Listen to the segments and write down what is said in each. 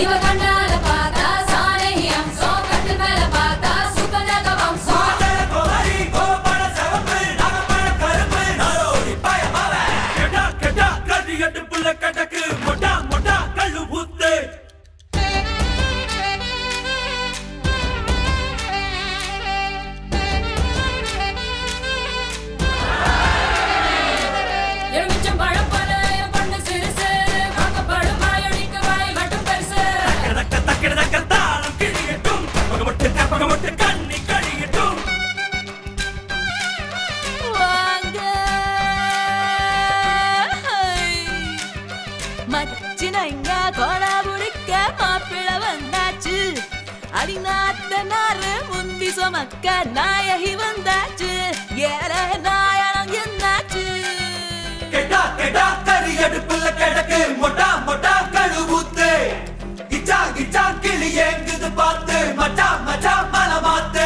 இவ கண்ணால பார்த்தா சாணகியம் சோ கட்டு மேல பார்த்தா சுகநக வம்சம் எலுமிச்சம் பழம் போல என் பொண்ணு சிறுசு வாக்கப்படும் வாயடிக்கு வாய் மட்டும் பெருசு வாங்க மச்சினங்க கோலா புடிக்க மாப்பிள வந்தாச்சு அடிநாத்த நாறு முந்தி சுமக்க நாயகி வந்தாச்சு ஏற நாயனம் என்னாச்சு பார்த்து மச்சா மச்சா மல மாத்து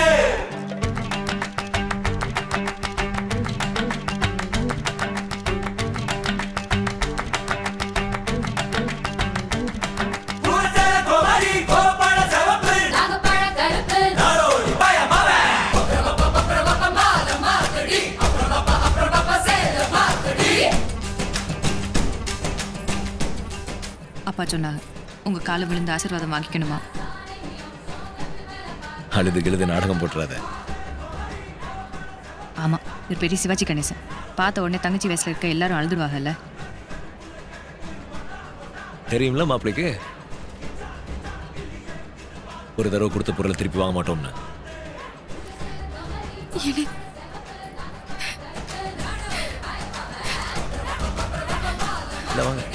பூசல கோமாரி கோபல சிவப்பு நாகப்பழ கருப்பு நாரோடி பயமாவ மாதடி அப்புறம் சேல மாதடி அப்பா சொன்னாங்க உங்க காலை விழுந்து ஆசீர்வாதம் வாங்கிக்கணுமா அழுது கிழுது நாடகம் போட்டுறாத ஆமா இவர் பெரிய சிவாஜி கணேசன் பார்த்த உடனே தங்கச்சி வயசுல இருக்க எல்லாரும் அழுதுருவாங்கல்ல தெரியும்ல மாப்பிளைக்கு ஒரு தடவை கொடுத்த பொருளை திருப்பி வாங்க மாட்டோம்னு இல்ல, வாங்க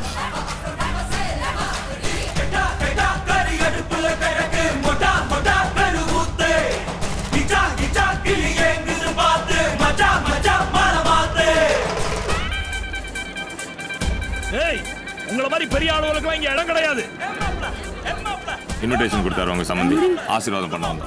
கறி அடுப்புல கிடக்கு மொட்டா மொட்டா கழு ஊத்து இச்சா இச்சா கிளி எங்குது பார்த்து மச்சா மச்சா மல மாத்து ஏய் உங்கள மாதிரி பெரிய ஆளுகளுக்கு இங்க இடம் கிடையாது இன்விடேஷன் கொடுத்தாரு உங்க சம்மந்தி ஆசீர்வாதம் பண்ணாங்க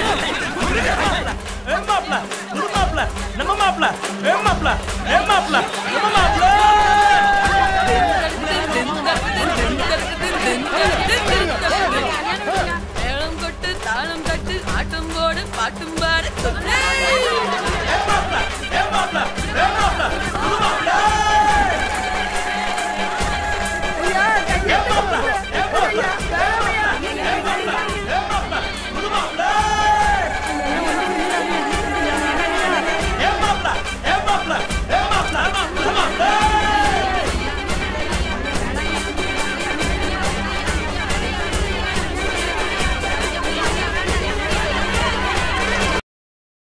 மாப்ள புது மாப்ள நம்ம மாப்ள ஏ மாப்ள ஏ மாப்ள